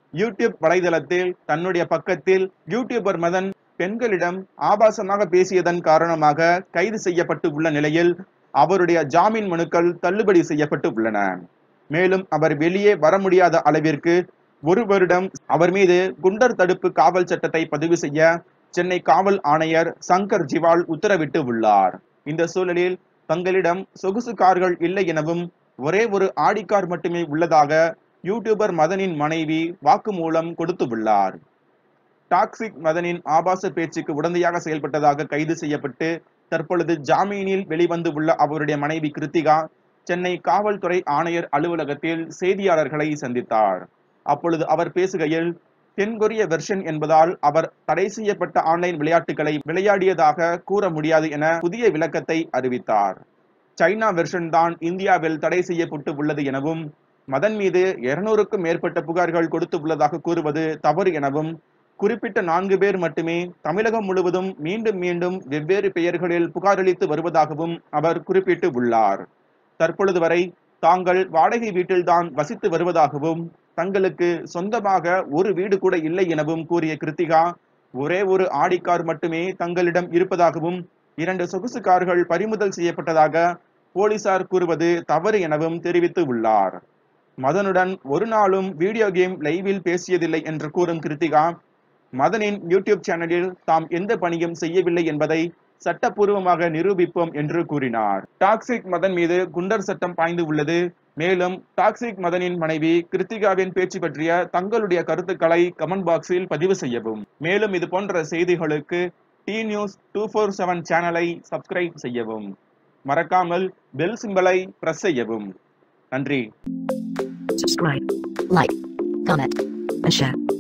YouTube வலைதளத்தில் தன்னுடைய பக்கத்தில் யூடியூபர் மதன் பெண்களிடம் ஆபாசமாக பேசியதன் காரணமாக கைது செய்யப்பட்டு உள்ள நிலையில் அவருடைய ஜாமீன் மனுக்கள் தள்ளுபடி செய்யப்பட்டு உள்ளன மேலும் அவர் வெளியே வர முடியாத அளவிற்கு ஒரு வருடம் அவர் மீது குண்டர் தடுப்பு காவல் சட்டத்தை பதிவு செய்ய சென்னை காவல் ஆணையர் சங்கர் ஜிவால் உத்தரவிட்டு உள்ளார் இந்த சூழலில் தங்களிடம் சொகுசு கார்கள் இல்லை எனவும் ஒரே ஒரு ஆடி கார் மட்டுமே உள்ளதாக யூடியூபர் மதனின் மனைவி வாக்குமூலம் கொடுத்துள்ளார் டாக்ஸிக் மதனின் ஆபாச பேச்சுக்கு உடந்தையாக செயல்பட்டதாக கைது செய்யப்பட்டு தற்பொழுது ஜாமீனில் வெளிவந்து உள்ள அவருடைய மனைவி கிருத்திகா சென்னை காவல்துறை ஆணையர் அலுவலகத்தில் செய்தியாளர்களை சந்தித்தார் அப்பொழுது அவர் பேசுகையில் தென்கொரிய வெர்ஷன் என்பதால் அவர் தடை செய்யப்பட்ட ஆன்லைன் விளையாட்டுகளை விளையாடியதாக கூற முடியாது என புதிய விளக்கத்தை அறிவித்தார் சைனா வெர்ஷன் தான் இந்தியாவில் தடை செய்யப்பட்டு உள்ளது எனவும் மதன் மீது இருநூறுக்கும் மேற்பட்ட புகார்கள் கொடுத்து உள்ளதாக கூறுவது தவறு எனவும் குறிப்பிட்ட நான்கு பேர் மட்டுமே தமிழகம் முழுவதும் மீண்டும் மீண்டும் வெவ்வேறு பெயர்களில் புகாரளித்து வருவதாகவும் அவர் குறிப்பிட்டு உள்ளார் தற்பொழுது வரை தாங்கள் வாடகை வீட்டில்தான் வசித்து வருவதாகவும் தங்களுக்கு சொந்தமாக ஒரு வீடு கூட இல்லை எனவும் கூறிய கிருத்திகா ஒரே ஒரு ஆடி கார் மட்டுமே தங்களிடம் இருப்பதாகவும் இரண்டு சொகுசு கார்கள் பறிமுதல் செய்யப்பட்டதாக போலீசார் கூறுவது தவறு எனவும் தெரிவித்து உள்ளார் மதனுடன் ஒரு நாளும் வீடியோ கேம் லைவில் பேசியதில்லை என்று கூறும் கிருத்திகா மதனின் யூடியூப் சேனலில் தாம் எந்த பணியும் செய்யவில்லை என்பதை சட்டப்பூர்வமாக நிரூபிப்போம் என்று கூறினார் டாக்ஸிக் மதன் மீது குண்டர் சட்டம் பாய்ந்து உள்ளது மேலும் டாக்ஸிக் மதனின் மனைவி கிருத்திகாவின் பேச்சு பற்றிய தங்களுடைய கருத்துக்களை கமெண்ட் பாக்ஸில் பதிவு செய்யவும் மேலும் இது போன்ற செய்திகளுக்கு T news two four seven சேனலை சப்ஸ்கிரைப் செய்யவும் மறக்காமல் பெல் சிம்பலை பிரஸ் செய்யவும் நன்றி subscribe, like, comment, and share.